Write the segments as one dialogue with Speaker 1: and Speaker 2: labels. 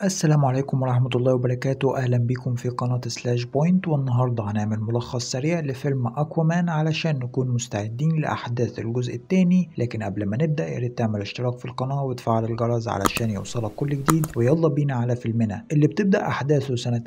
Speaker 1: السلام عليكم ورحمة الله وبركاته أهلا بكم في قناة سلاش بوينت والنهاردة هنعمل ملخص سريع لفيلم أكوامان علشان نكون مستعدين لأحداث الجزء التاني لكن قبل ما نبدأ ياريت تعمل اشتراك في القناة وتفعل الجرس علشان يوصلك كل جديد ويلا بينا على فيلمنا اللي بتبدأ أحداثه سنة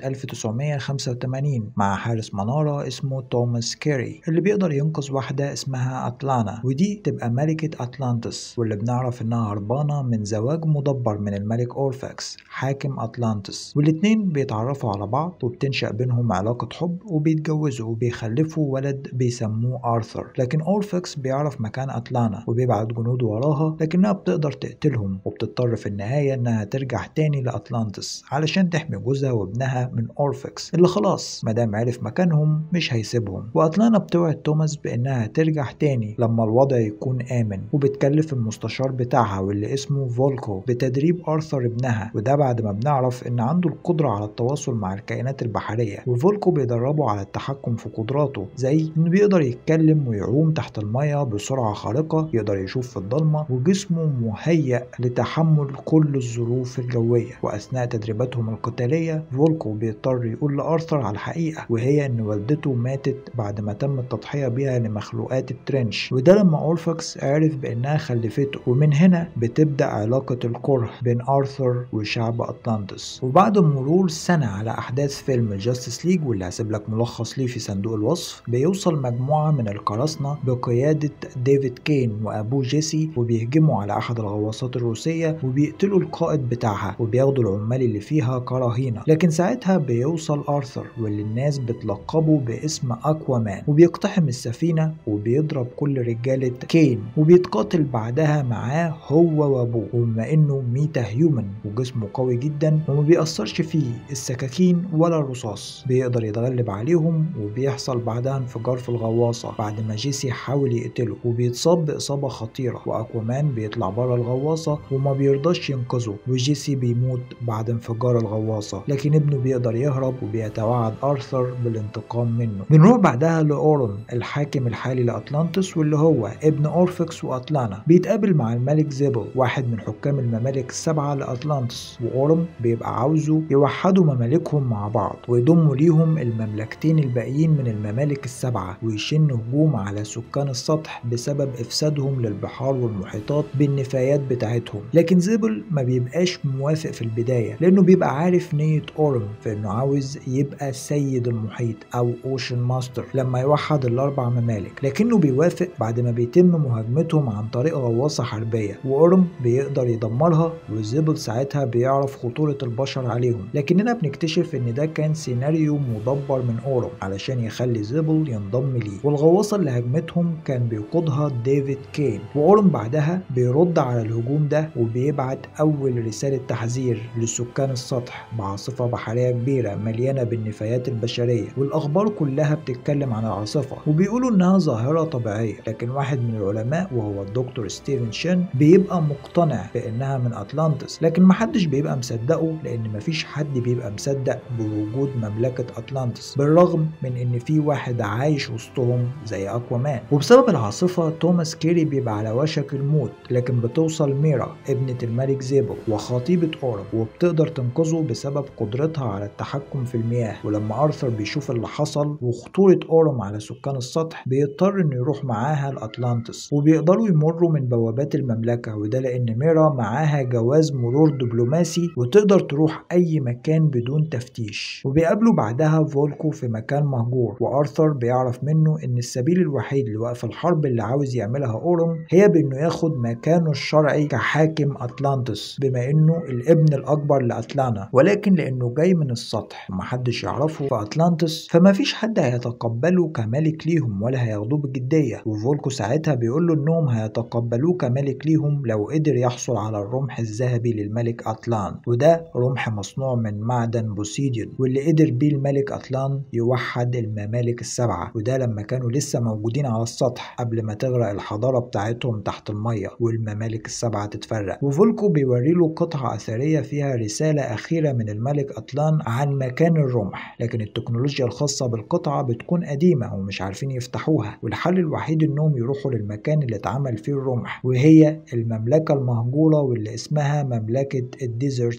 Speaker 1: 1985 مع حارس منارة اسمه توماس كيري اللي بيقدر ينقذ واحدة اسمها أتلانا ودي تبقى ملكة أتلانتس واللي بنعرف إنها هربانة من زواج مدبر من الملك أورفاكس حاكم أتلانتس والاتنين بيتعرفوا على بعض وبتنشأ بينهم علاقة حب وبيتجوزوا وبيخلفوا ولد بيسموه آرثر لكن أورفاكس بيعرف مكان أتلانا وبيبعت جنود وراها لكنها بتقدر تقتلهم وبتضطر في النهاية إنها ترجع تاني لأتلانتس علشان تحمي جوزها وابنها من أورفاكس اللي خلاص مادام عرف مكانهم مش هيسيبهم وأتلانا بتوعد توماس بإنها ترجع تاني لما الوضع يكون آمن وبتكلف المستشار بتاعها واللي اسمه فولكو بتدريب آرثر ابنها وده بعد ما بنعرف إن عنده القدرة على التواصل مع الكائنات البحرية وفولكو بيدربه على التحكم في قدراته زي إنه بيقدر يتكلم ويعوم تحت المية بسرعة خارقة يقدر يشوف في الضلمة وجسمه مهيأ لتحمل كل الظروف الجوية وأثناء تدريباتهم القتالية فولكو بيضطر يقول لآرثر على الحقيقة وهي إن والدته ماتت بعد ما تم التضحية بيها لمخلوقات الترنش وده لما أورفاكس عرف بإنها خلفته ومن هنا بتبدأ علاقة الكره بين آرثر وشعب أتلانتس وبعد مرور سنة على أحداث فيلم الجاستس ليج واللي هسيب لك ملخص ليه في صندوق الوصف بيوصل مجموعة من القراصنة بقيادة ديفيد كين وأبوه جيسي وبيهجموا على أحد الغواصات الروسية وبيقتلوا القائد بتاعها وبياخدوا العمال اللي فيها كرهينة لكن ساعتها بيوصل آرثر واللي الناس بتلقبه باسم أكوامان وبيقتحم السفينة وبيضرب كل رجالة كين وبيتقاتل بعدها معاه هو وأبوه وبما إنه ميتا هيومن وجسمه قوي جدا وما بيأثرش فيه السكاكين ولا الرصاص بيقدر يتغلب عليهم وبيحصل بعدها انفجار في الغواصة بعد ما جيسي حاول يقتله وبيتصاب بإصابة خطيرة وأكوامان بيطلع بره الغواصة وما بيرضاش ينقذه وجيسي بيموت بعد انفجار الغواصة لكن ابنه بيقدر يهرب وبيتوعد آرثر بالانتقام منه بنروح بعدها لأورون الحاكم الحالي لأتلانتس واللي هو ابن أورفكس وأتلانا بيتقابل مع الملك زيبل واحد من حكام الممالك السبعة لأتلانتس وأورم بيبقى عاوزه يوحدوا ممالكهم مع بعض ويضموا ليهم المملكتين الباقيين من الممالك السبعة ويشن هجوم على سكان السطح بسبب إفسادهم للبحار والمحيطات بالنفايات بتاعتهم لكن زيبل ما بيبقاش موافق في البداية لأنه بيبقى عارف نية أورم في إنه عاوز يبقى سيد المحيط أو أوشن ماستر لما يوحد الأربع ممالك لكنه بيوافق بعد ما بيتم مهاجمتهم عن طريق غواصة حربية وأورم بيقدر يدمرها وزيبل ساعتها بيعرف خطورة البشر عليهم لكننا بنكتشف ان ده كان سيناريو مدبر من اورم علشان يخلي زيبل ينضم ليه والغواصة اللي هاجمتهم كان بيقودها ديفيد كين واورم بعدها بيرد على الهجوم ده وبيبعت اول رسالة تحذير لسكان السطح بعاصفة بحرية كبيرة مليانة بالنفايات البشرية والاخبار كلها بتتكلم عن العاصفة وبيقولوا انها ظاهرة طبيعية لكن واحد من العلماء وهو الدكتور ستيفن شن بيبقى مقتنع بانها من اتلانتس لكن محدش بيبقى مصدقه لان مفيش حد بيبقى مصدق بوجود مملكة أتلانتس بالرغم من إن في واحد عايش وسطهم زي أكوامان وبسبب العاصفة توماس كيري بيبقى على وشك الموت لكن بتوصل ميرا ابنة الملك زيبل وخطيبة أورم وبتقدر تنقذه بسبب قدرتها على التحكم في المياه ولما أرثر بيشوف اللي حصل وخطورة أورم على سكان السطح بيضطر إنه يروح معاها لأتلانتس وبيقدروا يمروا من بوابات المملكة وده لأن ميرا معاها جواز مرور دبلوماسي وتقدر تروح أي مكان بدون تفتيش وبيقابلوا بعدها فولكو في مكان مهجور وارثر بيعرف منه ان السبيل الوحيد لوقف الحرب اللي عاوز يعملها اورم هي بانه ياخد مكانه الشرعي كحاكم اتلانتس بما انه الابن الاكبر لاتلانا ولكن لانه جاي من السطح ومحدش يعرفه في اتلانتس فما فيش حد هيتقبله كملك ليهم ولا هياخدوه بجديه وفولكو ساعتها بيقول له انهم هيتقبلوه كملك ليهم لو قدر يحصل على الرمح الذهبي للملك اتلان وده رمح مصنوع من معدن بوسيديون واللي قدر بيه الملك أطلان يوحد الممالك السبعة وده لما كانوا لسه موجودين على السطح قبل ما تغرق الحضارة بتاعتهم تحت المية والممالك السبعة تتفرق وفولكو بيوري له قطعة أثرية فيها رسالة أخيرة من الملك أطلان عن مكان الرمح لكن التكنولوجيا الخاصة بالقطعة بتكون قديمة ومش عارفين يفتحوها والحل الوحيد إنهم يروحوا للمكان اللي اتعمل فيه الرمح وهي المملكة المهجورة واللي اسمها مملكة الديزرت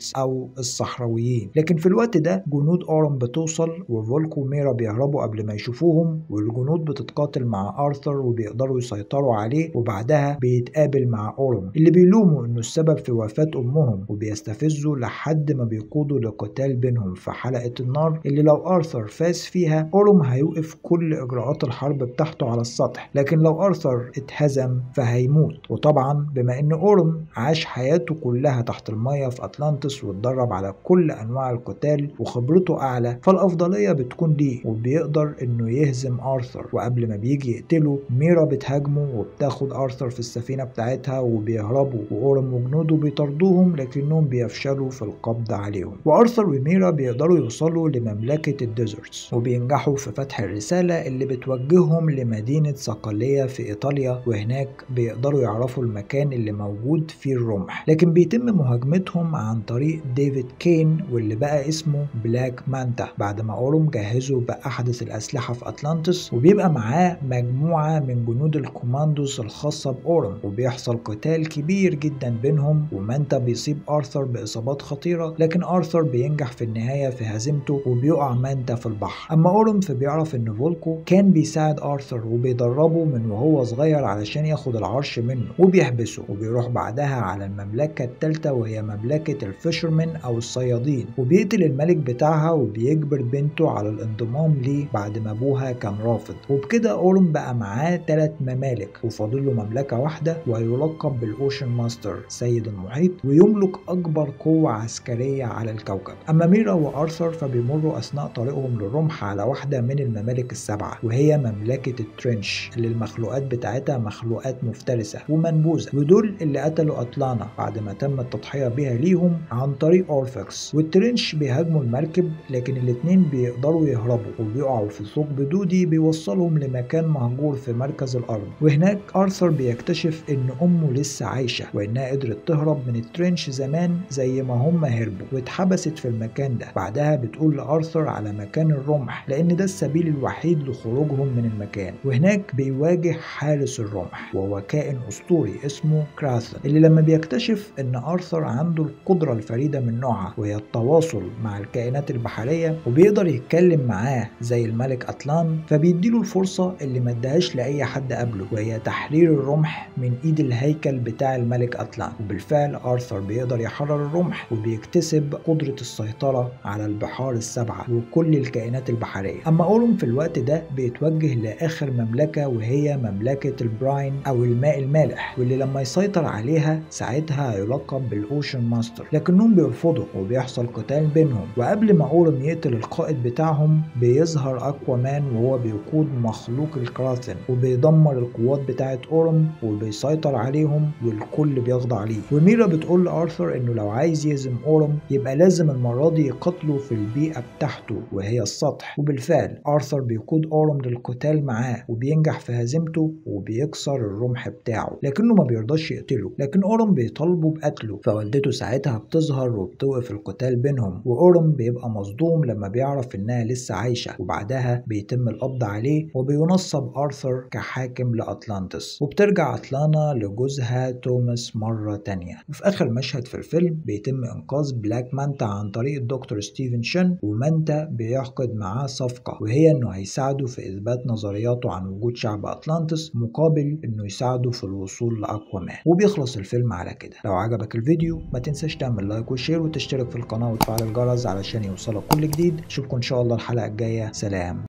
Speaker 1: ديزرتس أو الصحراويين لكن في الوقت ده جنود أورم بتوصل وفولكو وميرا بيهربوا قبل ما يشوفوهم والجنود بتتقاتل مع آرثر وبيقدروا يسيطروا عليه وبعدها بيتقابل مع أورم اللي بيلوموا إنه السبب في وفاة أمهم وبيستفزوا لحد ما بيقودوا لقتال بينهم في حلقة النار اللي لو آرثر فاز فيها أورم هيوقف كل إجراءات الحرب بتاعته على السطح لكن لو آرثر اتهزم فهيموت وطبعا بما إن أورم عاش حياته كلها تحت المية في أتلانتس واتدرب على كل أنواع القتال وخبرته أعلى فالأفضلية بتكون ليه وبيقدر إنه يهزم آرثر وقبل ما بيجي يقتله ميرا بتهاجمه وبتاخد آرثر في السفينة بتاعتها وبيهربوا وأورم وجنوده بيطاردوهم لكنهم بيفشلوا في القبض عليهم وآرثر وميرا بيقدروا يوصلوا لمملكة الديزرتس وبينجحوا في فتح الرسالة اللي بتوجههم لمدينة صقلية في إيطاليا وهناك بيقدروا يعرفوا المكان اللي موجود فيه الرمح لكن بيتم مهاجمتهم عن طريق ديفيد كين واللي بقى اسمه بلاك مانتا بعد ما أورم جهزوا بأحدث الأسلحة في أتلانتس وبيبقى معاه مجموعة من جنود الكوماندوس الخاصة بأورم وبيحصل قتال كبير جدا بينهم ومانتا بيصيب آرثر بإصابات خطيرة لكن آرثر بينجح في النهاية في هزيمته وبيقع مانتا في البحر أما أورم فبيعرف إن فولكو كان بيساعد آرثر وبيدربه من وهو صغير علشان ياخد العرش منه وبيحبسه وبيروح بعدها على المملكة التالتة وهي مملكة الفيشرمن أو الصيادين وبيقتل الملك بتاعها وبيجبر بنته على الانضمام ليه بعد ما أبوها كان رافض وبكده أورم بقى معاه تلات ممالك وفاضل له مملكة واحدة ويلقب بالأوشن ماستر سيد المحيط ويملك أكبر قوة عسكرية على الكوكب أما ميرا وآرثر فبيمروا أثناء طريقهم للرمح على واحدة من الممالك السبعة وهي مملكة الترنش اللي المخلوقات بتاعتها مخلوقات مفترسة ومنبوذة ودول اللي قتلوا أطلانا بعد ما تم التضحية بها ليهم عن طريق أورفكس والترنش بيهاجموا المركب لكن الاتنين بيقدروا يهربوا وبيقعوا في ثقب دودي بيوصلهم لمكان مهجور في مركز الأرض وهناك آرثر بيكتشف إن أمه لسه عايشة وإنها قدرت تهرب من الترنش زمان زي ما هم هربوا واتحبست في المكان ده بعدها بتقول لآرثر على مكان الرمح لأن ده السبيل الوحيد لخروجهم من المكان وهناك بيواجه حارس الرمح وهو كائن أسطوري اسمه كراثن اللي لما بيكتشف إن آرثر عنده القدرة الفريدة من نوعها وهي التواصل مع الكائنات البحرية وبيقدر يتكلم معاه زي الملك أطلان فبيديله الفرصة اللي ما ادهاش لأي حد قبله وهي تحرير الرمح من إيد الهيكل بتاع الملك أطلان وبالفعل آرثر بيقدر يحرر الرمح وبيكتسب قدرة السيطرة على البحار السبعة وكل الكائنات البحرية أما أورم في الوقت ده بيتوجه لآخر مملكة وهي مملكة البراين أو الماء المالح واللي لما يسيطر عليها ساعتها هيلقب بالأوشن ماستر لكنهم بيرفضوا وبيحصل قتال بينهم وقبل ما أورم يقتل القائد بتاعهم بيظهر أكوامان وهو بيقود مخلوق الكراثن وبيدمر القوات بتاعة أورم وبيسيطر عليهم والكل بيخضع ليه وميرا بتقول لآرثر إنه لو عايز يهزم أورم يبقى لازم المرة دي يقتله في البيئة بتاعته وهي السطح وبالفعل آرثر بيقود أورم للقتال معاه وبينجح في هزيمته وبيكسر الرمح بتاعه لكنه ما بيرضاش يقتله لكن أورم بيطالبه بقتله فوالدته ساعتها بتظهر وبتوقف القتال بينهم وأورم بيبقى مصدوم لما بيعرف إنها لسه عايشة وبعدها بيتم القبض عليه وبينصب آرثر كحاكم لأطلانتس وبترجع أطلانا لجوزها توماس مرة تانية وفي آخر مشهد في الفيلم بيتم إنقاذ بلاك مانتا عن طريق الدكتور ستيفن شن ومانتا بيعقد معاه صفقة وهي إنه هيساعده في إثبات نظرياته عن وجود شعب أطلانتس مقابل إنه يساعده في الوصول لأقوى مان وبيخلص الفيلم على كده لو عجبك الفيديو ما تنساش تعمل لايك وشير وتشترك في القناة وتفعل الجرس علشان يوصلك كل جديد اشوفكم إن شاء الله الحلقة الجاية سلام